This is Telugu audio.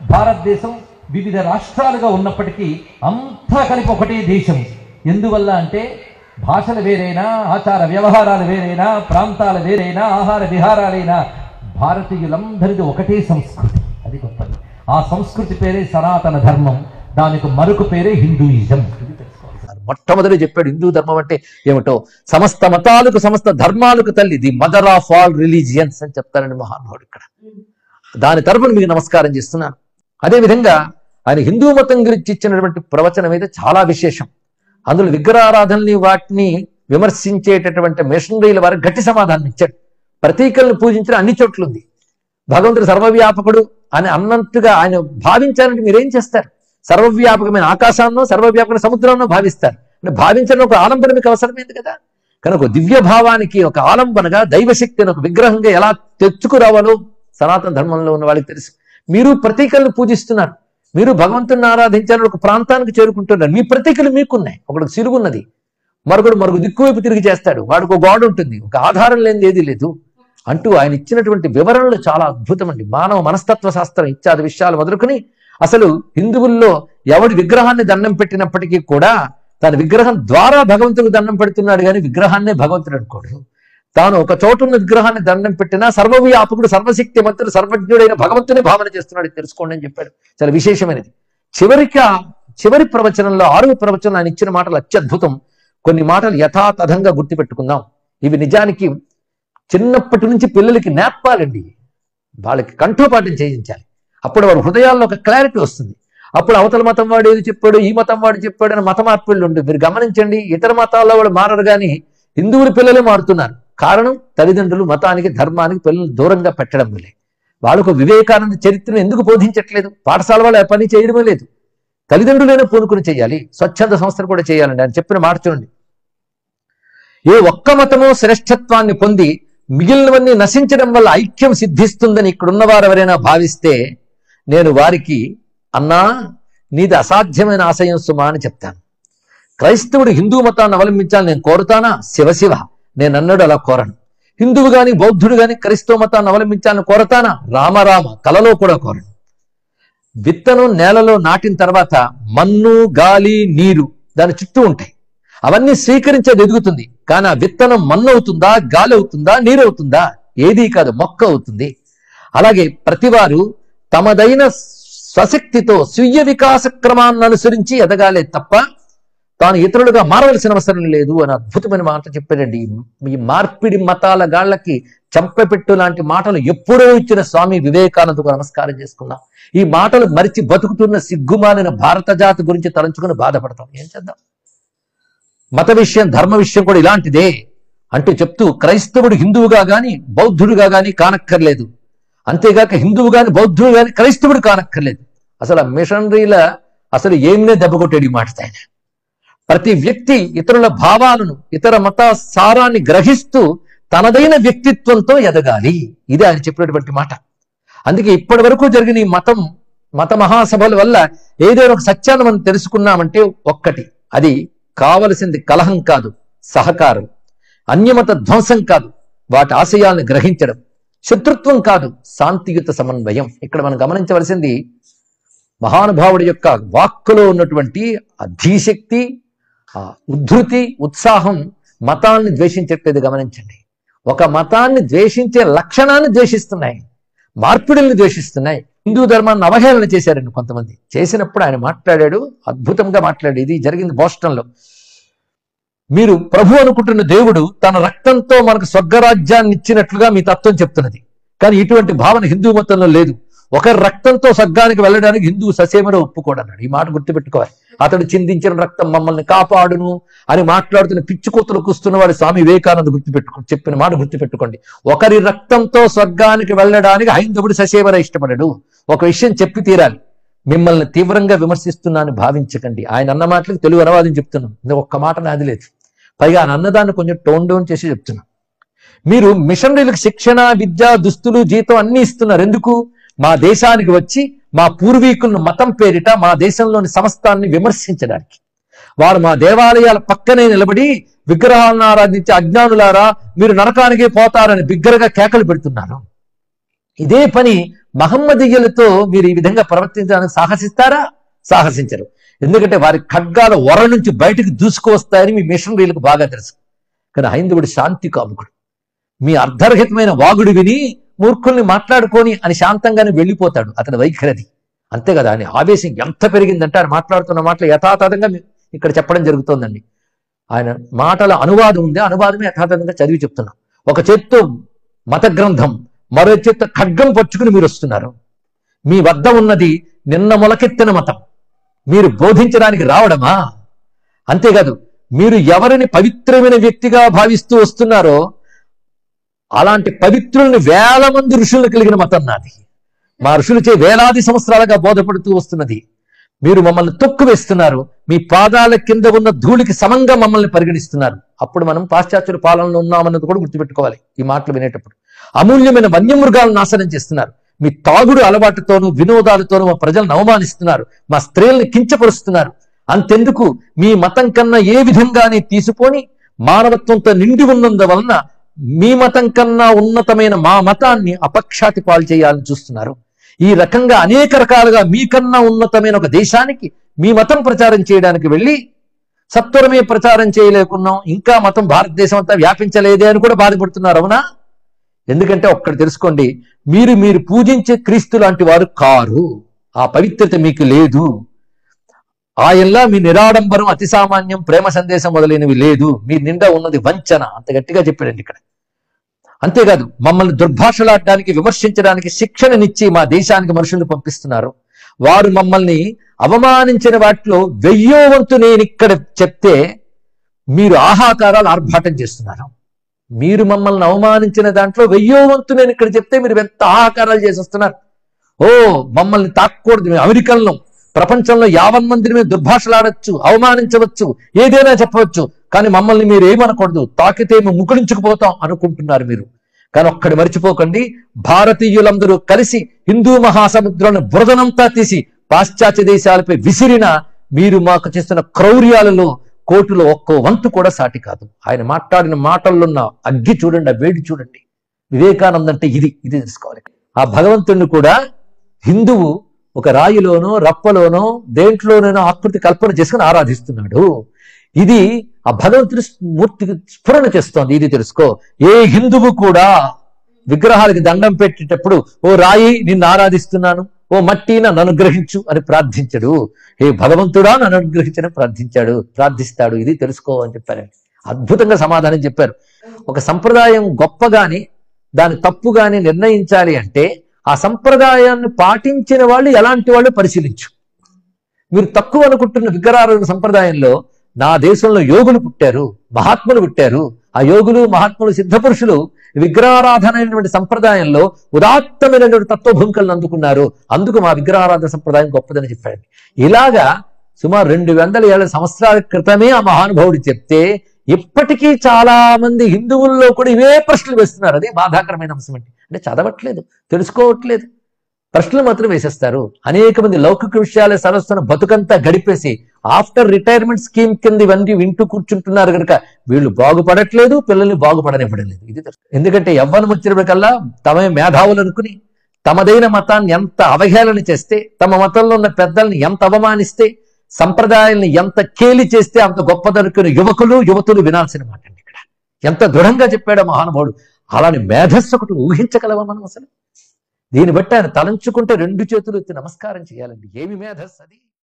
భారతదేశం వివిధ రాష్ట్రాలుగా ఉన్నప్పటికీ అంతా కలిపి ఒకటే దేశం ఎందువల్ల అంటే భాషలు వేరైనా ఆచార వ్యవహారాలు వేరైనా ప్రాంతాలు వేరైనా ఆహార విహారాలైనా భారతీయులందరిది ఒకటే సంస్కృతి అది గొప్పది ఆ సంస్కృతి పేరే సనాతన ధర్మం దానికి మరొక పేరే హిందూయిజం ఇది తెలుసుకోవాలి మొట్టమొదటి చెప్పాడు హిందూ ధర్మం అంటే ఏమిటో సమస్త మతాలకు సమస్త ధర్మాలకు తల్లి the mother of all religions అని చెప్తారండి మహానుభావుడు ఇక్కడ దాని తరపున మీకు నమస్కారం చేస్తున్నాను అదేవిధంగా ఆయన హిందూ మతం గురించి ఇచ్చినటువంటి ప్రవచనం అయితే చాలా విశేషం అందులో విగ్రహారాధనని వాటిని విమర్శించేటటువంటి మిషనరీల వారికి గట్టి సమాధానం ఇచ్చాడు ప్రతీకలను పూజించిన అన్ని చోట్ల ఉంది భగవంతుడు సర్వవ్యాపకుడు అని అన్నట్టుగా ఆయన భావించాలంటే మీరేం చేస్తారు సర్వవ్యాపకమైన ఆకాశాన్నో సర్వవ్యాపకమైన సముద్రాన్నో భావిస్తారు అంటే భావించడం ఒక ఆలంబన మీకు అవసరమైంది కదా కనుక ఒక దివ్య భావానికి ఒక ఆలంబనగా దైవశక్తిని ఒక విగ్రహంగా ఎలా తెచ్చుకురావాలో సనాతన ధర్మంలో ఉన్న వాళ్ళకి తెలుసు మీరు ప్రతీకలను పూజిస్తున్నారు మీరు భగవంతుని ఆరాధించాలని ఒక ప్రాంతానికి చేరుకుంటున్నారు మీ ప్రతీకలు మీకున్నాయి ఒకడు సిరుగున్నది మరొకడు మరొక దిక్కువైపు తిరిగి చేస్తాడు వాడికి ఒక గోడ ఉంటుంది ఒక ఆధారం లేనిది ఏదీ లేదు అంటూ ఆయన ఇచ్చినటువంటి వివరణలు చాలా అద్భుతమండి మానవ మనస్తత్వ శాస్త్రం ఇత్యాది విషయాలు మొదలుకొని అసలు హిందువుల్లో ఎవడి విగ్రహాన్ని దండం పెట్టినప్పటికీ కూడా తన విగ్రహం ద్వారా భగవంతుడికి దండం పెడుతున్నాడు కానీ విగ్రహాన్నే భగవంతుడు అనుకోడు తాను ఒక చోట ఉన్న విగ్రహాన్ని దండం పెట్టినా సర్వవ్యాపకుడు సర్వశక్తి మంత్రుడు సర్వజ్ఞుడైన భగవంతుని భావన చేస్తున్నాడు ఇది తెలుసుకోండి అని చెప్పాడు చాలా విశేషమైనది చివరికి ఆ చివరి ప్రవచనంలో ఆరవ ప్రవచనం ఆయన ఇచ్చిన మాటలు అత్యద్భుతం కొన్ని మాటలు యథాతథంగా గుర్తుపెట్టుకుందాం ఇవి నిజానికి చిన్నప్పటి నుంచి పిల్లలకి నేర్పాలండి వాళ్ళకి కంఠోపాఠం చేయించాలి అప్పుడు వారి హృదయాల్లో ఒక క్లారిటీ వస్తుంది అప్పుడు అవతల మతం వాడు ఏది చెప్పాడు ఈ మతం వాడు చెప్పాడు అని మత మార్పిళ్ళు ఉండు మీరు గమనించండి ఇతర మతాల్లో వాళ్ళు మారరు కానీ హిందువుల పిల్లలే మారుతున్నారు కారణం తల్లిదండ్రులు మతానికి ధర్మానికి పిల్లలు దూరంగా పెట్టడం వల్లే వాళ్ళకు వివేకానంద చరిత్రను ఎందుకు బోధించట్లేదు పాఠశాల వాళ్ళు ఆ పని చేయడమే లేదు తల్లిదండ్రులైనా పూనుకుని చేయాలి స్వచ్ఛంద సంస్థలు కూడా చేయాలండి ఆయన చెప్పిన మాట చూడండి ఏ ఒక్క మతమో శ్రేష్ఠత్వాన్ని పొంది మిగిలినవన్నీ నశించడం వల్ల ఐక్యం సిద్ధిస్తుందని ఇక్కడున్న వారు ఎవరైనా భావిస్తే నేను వారికి అన్నా నీది అసాధ్యమైన ఆశయం సుమా అని చెప్తాను క్రైస్తవుడు హిందూ మతాన్ని అవలంబించాలని నేను కోరుతానా శివశివ నేను అన్నాడు అలా కోరను హిందువు గాని బౌద్ధుడు గాని క్రైస్తవ మతాన్ని అవలంబించాలని కోరతానా రామరామ కలలో కూడా కోరను విత్తనం నేలలో నాటిన తర్వాత మన్ను గాలి నీరు దాని చుట్టూ ఉంటాయి అవన్నీ స్వీకరించేది ఎదుగుతుంది కానీ ఆ విత్తనం మన్ను అవుతుందా గాలి అవుతుందా నీరు అవుతుందా ఏదీ కాదు మొక్క అవుతుంది అలాగే ప్రతివారు తమదైన స్వశక్తితో స్వీయ వికాస క్రమాన్ని అనుసరించి ఎదగాలే తప్ప తాను ఇతరులుగా మారవలసిన అవసరం లేదు అని అద్భుతమైన మాట చెప్పాడండి ఈ మార్పిడి మతాల గాళ్ళకి చంపపెట్టు లాంటి మాటలు ఎప్పుడో ఇచ్చిన స్వామి వివేకానందకు నమస్కారం చేసుకుందాం ఈ మాటలు మరిచి బతుకుతున్న సిగ్గుమాలిన భారత జాతి గురించి తలంచుకుని బాధపడతాం ఏం చేద్దాం మత విషయం ధర్మ విషయం కూడా ఇలాంటిదే అంటూ చెప్తూ క్రైస్తవుడు హిందువుగా గాని బౌద్ధుడుగా గాని కానక్కర్లేదు అంతేగాక హిందువు గాని బౌద్ధుడు గాని క్రైస్తవుడు కానక్కర్లేదు అసలు ఆ మిషనరీల అసలు ఏమినే దెబ్బకొట్టాడు ఈ మాట ఆయన ప్రతి వ్యక్తి ఇతరుల భావాలను ఇతర మత సారాన్ని గ్రహిస్తూ తనదైన వ్యక్తిత్వంతో ఎదగాలి ఇది ఆయన చెప్పినటువంటి మాట అందుకే ఇప్పటి వరకు జరిగిన ఈ మతం మత మహాసభల వల్ల ఏదైనా ఒక సత్యాన్ని మనం తెలుసుకున్నామంటే ఒక్కటి అది కావలసింది కలహం కాదు సహకారం అన్యమత ధ్వంసం కాదు వాటి ఆశయాలను గ్రహించడం శత్రుత్వం కాదు శాంతియుత సమన్వయం ఇక్కడ మనం గమనించవలసింది మహానుభావుడి యొక్క వాక్కులో ఉన్నటువంటి ఆ ధీశక్తి ఆ ఉద్ధృతి ఉత్సాహం మతాన్ని ద్వేషించట్లేదు గమనించండి ఒక మతాన్ని ద్వేషించే లక్షణాన్ని ద్వేషిస్తున్నాయి మార్పిడుల్ని ద్వేషిస్తున్నాయి హిందూ ధర్మాన్ని అవహేళన చేశారండి కొంతమంది చేసినప్పుడు ఆయన మాట్లాడాడు అద్భుతంగా మాట్లాడాడు ఇది జరిగింది బోస్టన్లో మీరు ప్రభు అనుకుంటున్న దేవుడు తన రక్తంతో మనకు స్వర్గరాజ్యాన్ని ఇచ్చినట్లుగా మీ తత్వం చెప్తున్నది కానీ ఇటువంటి భావన హిందూ మతంలో లేదు ఒకరి రక్తంతో స్వర్గానికి వెళ్ళడానికి హిందూ ససేమలో ఒప్పుకోడన్నాడు ఈ మాట గుర్తుపెట్టుకోవాలి అతడు చిందించిన రక్తం మమ్మల్ని కాపాడును అని మాట్లాడుతున్న పిచ్చి కూతురు కూస్తున్న వాడి స్వామి వివేకానంద గుర్తుపెట్టుకో చెప్పిన మాట గుర్తుపెట్టుకోండి ఒకరి రక్తంతో స్వర్గానికి వెళ్ళడానికి హైందవుడు ససేమర ఇష్టపడడు ఒక విషయం చెప్పి తీరాలి మిమ్మల్ని తీవ్రంగా విమర్శిస్తున్నాను భావించకండి ఆయన అన్న మాటలకు తెలుగు అనువాదం చెప్తున్నాం ఇది ఒక్క మాట నాది లేదు పైగా ఆయన అన్నదాన్ని కొంచెం టోన్ డౌన్ చేసి చెప్తున్నా మీరు మిషనరీలకు శిక్షణ విద్య దుస్తులు జీతం అన్ని ఇస్తున్నారు ఎందుకు మా దేశానికి వచ్చి మా పూర్వీకులను మతం పేరిట మా దేశంలోని సమస్తాన్ని విమర్శించడానికి వారు మా దేవాలయాల పక్కనే నిలబడి విగ్రహాలను ఆరాధించే అజ్ఞానులారా మీరు నరకానికే పోతారని బిగ్గరగా కేకలు పెడుతున్నారు ఇదే పని మహమ్మదీయులతో మీరు ఈ విధంగా ప్రవర్తించడానికి సాహసిస్తారా సాహసించరు ఎందుకంటే వారి ఖడ్గాల వర నుంచి బయటకు దూసుకువస్తాయని మీ మిషనరీలకు బాగా తెలుసు కానీ హైందవుడు శాంతి కాముకుడు మీ అర్ధరహితమైన వాగుడు విని మూర్ఖుల్ని మాట్లాడుకొని అని శాంతంగానే వెళ్ళిపోతాడు అతని వైఖరిది అంతే కదా అని ఆవేశం ఎంత పెరిగిందంటే ఆయన మాట్లాడుతున్న మాటలు యథాతథంగా మీ- ఇక్కడ చెప్పడం జరుగుతోందండి ఆయన మాటల అనువాదం ఉంది ఆ అనువాదమే యథాతథంగా చదివి చెప్తున్నా ఒక చేత్తో మత గ్రంథం మరో చేత్తో ఖడ్గం పట్టుకుని మీరు వస్తున్నారు మీ వద్ద ఉన్నది నిన్న మొలకెత్తిన మతం మీరు బోధించడానికి రావడమా అంతేకాదు మీరు ఎవరిని పవిత్రమైన వ్యక్తిగా భావిస్తూ వస్తున్నారో అలాంటి పవిత్రుల్ని వేల మంది ఋషులు కలిగిన మతం నాది మా ఋషులచే వేలాది సంవత్సరాలుగా బోధపడుతూ వస్తున్నది మీరు మమ్మల్ని తొక్కు వేస్తున్నారు మీ పాదాల కింద ఉన్న ధూళికి సమంగా మమ్మల్ని పరిగణిస్తున్నారు అప్పుడు మనం పాశ్చాత్యుల పాలనలో ఉన్నామన్నది కూడా గుర్తుపెట్టుకోవాలి ఈ మాటలు వినేటప్పుడు అమూల్యమైన వన్యమృగాలను నాశనం చేస్తున్నారు మీ తాగుడు అలవాటుతోనూ వినోదాలతోనూ మా ప్రజలను అవమానిస్తున్నారు మా స్త్రీల్ని కించపరుస్తున్నారు అంతెందుకు మీ మతం కన్నా ఏ విధంగానే తీసుకొని మానవత్వంతో నిండి ఉన్నందువలన మీ మతం కన్నా ఉన్నతమైన మా మతాన్ని అపఖ్యాతి పాలు చేయాలని చూస్తున్నారు ఈ రకంగా అనేక రకాలుగా మీకన్నా ఉన్నతమైన ఒక దేశానికి మీ మతం ప్రచారం చేయడానికి వెళ్ళి సత్వరమే ప్రచారం చేయలేకున్నాం ఇంకా మతం భారతదేశం అంతా వ్యాపించలేదే అని కూడా బాధపడుతున్నారు అవునా ఎందుకంటే ఒక్కటి తెలుసుకోండి మీరు మీరు పూజించే క్రీస్తు లాంటి వారు కారు ఆ పవిత్రత మీకు లేదు ఆయనలా మీ నిరాడంబరం అతి సామాన్యం ప్రేమ సందేశం మొదలైనవి లేదు మీ నిండా ఉన్నది వంచన అంత గట్టిగా చెప్పాడండి ఇక్కడ అంతేకాదు మమ్మల్ని దుర్భాషలాడడానికి విమర్శించడానికి శిక్షణనిచ్చి మా దేశానికి మనుషుల్ని పంపిస్తున్నారు వారు మమ్మల్ని అవమానించిన వాటిలో వెయ్యో వంతు నేను ఇక్కడ చెప్తే మీరు ఆహాకారాలు ఆర్భాటం చేస్తున్నారు మీరు మమ్మల్ని అవమానించిన దాంట్లో వెయ్యో వంతు నేను ఇక్కడ చెప్తే మీరు ఎంత ఆహాకారాలు చేసి వస్తున్నారు ఓ మమ్మల్ని తాకూడదు మేము అమెరికన్లో ప్రపంచంలో యావన్ మందిని మేము దుర్భాషలాడచ్చు అవమానించవచ్చు ఏదైనా చెప్పవచ్చు కానీ మమ్మల్ని మీరు ఏమనకూడదు తాకితే మేము ముకుడించుకుపోతాం అనుకుంటున్నారు మీరు కానీ ఒక్కడి మర్చిపోకండి భారతీయులందరూ కలిసి హిందూ మహాసముద్రాన్ని బురదనంతా తీసి పాశ్చాత్య దేశాలపై విసిరిన మీరు మాకు చేస్తున్న క్రౌర్యాలలో కోటిలో ఒక్కో వంతు కూడా సాటి కాదు ఆయన మాట్లాడిన మాటల్లో ఉన్న అగ్గి చూడండి ఆ వేడి చూడండి వివేకానంద అంటే ఇది ఇది తెలుసుకోవాలి ఆ భగవంతుడిని కూడా హిందువు ఒక రాయిలోనో రప్పలోనో దేంట్లోనైనా ఆకృతి కల్పన చేసుకుని ఆరాధిస్తున్నాడు ఇది ఆ భగవంతుడి మూర్తికి స్ఫురణ చేస్తోంది ఇది తెలుసుకో ఏ హిందువు కూడా విగ్రహాలకి దండం పెట్టేటప్పుడు ఓ రాయి నిన్ను ఆరాధిస్తున్నాను ఓ మట్టి నన్ను అనుగ్రహించు అని ప్రార్థించడు ఏ భగవంతుడా నన్ను అనుగ్రహించని ప్రార్థించాడు ప్రార్థిస్తాడు ఇది తెలుసుకో అని చెప్పారండి అద్భుతంగా సమాధానం చెప్పారు ఒక సంప్రదాయం గొప్పగాని దాని తప్పుగాని నిర్ణయించాలి అంటే ఆ సంప్రదాయాన్ని పాటించిన వాళ్ళు ఎలాంటి వాళ్ళు పరిశీలించు మీరు తక్కువ అనుకుంటున్న విగ్రహారాధన సంప్రదాయంలో నా దేశంలో యోగులు పుట్టారు మహాత్ములు పుట్టారు ఆ యోగులు మహాత్ములు సిద్ధపురుషులు విగ్రహారాధన అనేటువంటి సంప్రదాయంలో ఉదాత్తమైనటువంటి తత్వభూమికలను అందుకున్నారు అందుకు మా విగ్రహారాధన సంప్రదాయం గొప్పదని చెప్పాడు ఇలాగా సుమారు రెండు వందల ఏళ్ళ సంవత్సరాల క్రితమే ఆ మహానుభావుడు చెప్తే ఇప్పటికీ చాలా మంది హిందువుల్లో కూడా ఇవే ప్రశ్నలు వేస్తున్నారు అది బాధాకరమైన అంశం అంటే అంటే చదవట్లేదు తెలుసుకోవట్లేదు ప్రశ్నలు మాత్రం వేసేస్తారు అనేక మంది లౌకిక విషయాల సరస్సును బతుకంతా గడిపేసి ఆఫ్టర్ రిటైర్మెంట్ స్కీమ్ కింద ఇవన్నీ వింటూ కూర్చుంటున్నారు కనుక వీళ్ళు బాగుపడట్లేదు పిల్లల్ని బాగుపడనివ్వడం లేదు ఇది తెలుసు. ఎందుకంటే యవ్వనం వచ్చినప్పటికల్లా తమే మేధావులు అనుకుని తమదైన మతాన్ని ఎంత అవహేళన చేస్తే తమ మతంలో ఉన్న పెద్దల్ని ఎంత అవమానిస్తే సంప్రదాయాల్ని ఎంత కేలి చేస్తే అంత గొప్పదనుకుని యువకులు యువతులు వినాల్సిన మాట అండి ఇక్కడ ఎంత దృఢంగా చెప్పాడో మహానుభావుడు అలాని మేధస్సు ఒకటి ఊహించగలవా మనం అసలు దీన్ని బట్టి ఆయన తలంచుకుంటే రెండు చేతులు ఎత్తి నమస్కారం చేయాలండి ఏమి మేధస్సు అది